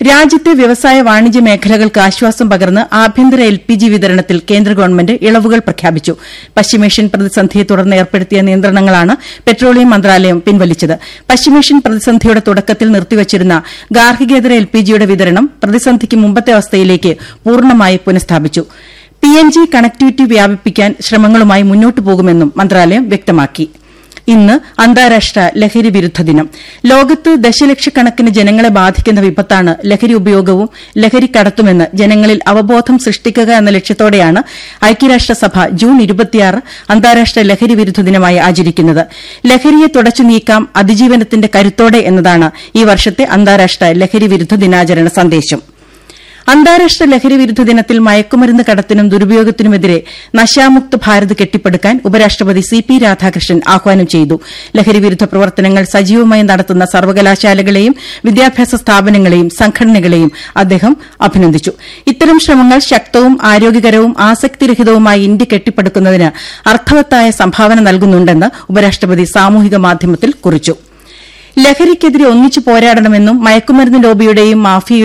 രാജ്യത്തെ വ്യവസായ വാണിജ്യ മേഖലകൾക്ക് ആശ്വാസം പകർന്ന് ആഭ്യന്തര എൽ പി ജി വിതരണത്തിൽ കേന്ദ്ര ഗവൺമെന്റ് ഇളവുകൾ പ്രഖ്യാപിച്ചു പശ്ചിമേഷ്യൻ പ്രതിസന്ധിയെ തുടർന്ന് ഏർപ്പെടുത്തിയ നിയന്ത്രണങ്ങളാണ് പെട്രോളിയം മന്ത്രാലയം പിൻവലിച്ചത് പശ്ചിമേഷ്യൻ പ്രതിസന്ധിയുടെ തുടക്കത്തിൽ നിർത്തിവച്ചിരുന്ന ഗാർഹികേതര എൽ പി ജിയുടെ വിതരണം പ്രതിസന്ധിക്ക് മുമ്പത്തെ അവസ്ഥയിലേക്ക് പൂർണ്ണമായി പുനഃസ്ഥാപിച്ചു പി എൻ ജി കണക്ടിവിറ്റി വ്യാപിപ്പിക്കാൻ ശ്രമങ്ങളുമായി മുന്നോട്ടു പോകുമെന്നും മന്ത്രാലയം വ്യക്തമാക്കി ഇന്ന് അന്താരാഷ്ട്ര ലഹരി വിരുദ്ധ ദിനം ലോകത്ത് ദശലക്ഷക്കണക്കിന് ജനങ്ങളെ ബാധിക്കുന്ന വിപത്താണ് ലഹരി ഉപയോഗവും ലഹരി കടത്തുമെന്ന് ജനങ്ങളിൽ അവബോധം സൃഷ്ടിക്കുക എന്ന ലക്ഷ്യത്തോടെയാണ് ഐക്യരാഷ്ട്രസഭ ജൂൺ ഇരുപത്തിയാറ് അന്താരാഷ്ട്ര ലഹരി വിരുദ്ധ ദിനമായി ആചരിക്കുന്നത് ലഹരിയെ തുടച്ചു നീക്കാം അതിജീവനത്തിന്റെ കരുത്തോടെ എന്നതാണ് ഈ വർഷത്തെ അന്താരാഷ്ട്ര ലഹരി വിരുദ്ധ ദിനാചരണ സന്ദേശം അന്താരാഷ്ട്ര ലഹരി വിരുദ്ധ ദിനത്തിൽ മയക്കുമരുന്ന് കടത്തിനും ദുരുപയോഗത്തിനുമെതിരെ നശാമുക്ത് ഭാരത് കെട്ടിപ്പടുക്കാൻ ഉപരാഷ്ട്രപതി സി പി രാധാകൃഷ്ണൻ ആഹ്വാനം ചെയ്തു ലഹരി വിരുദ്ധ പ്രവർത്തനങ്ങൾ സജീവമായി നടത്തുന്ന സർവകലാശാലകളെയും വിദ്യാഭ്യാസ സ്ഥാപനങ്ങളെയും സംഘടനകളെയും അദ്ദേഹം അഭിനന്ദിച്ചു ഇത്തരം ശ്രമങ്ങൾ ശക്തവും ആരോഗ്യകരവും ആസക്തിരഹിതവുമായി ഇന്ത്യ കെട്ടിപ്പടുക്കുന്നതിന് അർത്ഥവത്തായ സംഭാവന നൽകുന്നുണ്ടെന്ന് ഉപരാഷ്ട്രപതി സാമൂഹിക മാധ്യമത്തിൽ കുറിച്ചു ലഹരിക്കെതിരെ ഒന്നിച്ചു പോരാടണമെന്നും മയക്കുമരുന്ന് ലോബിയുടെയും മാഫിയയുടെയും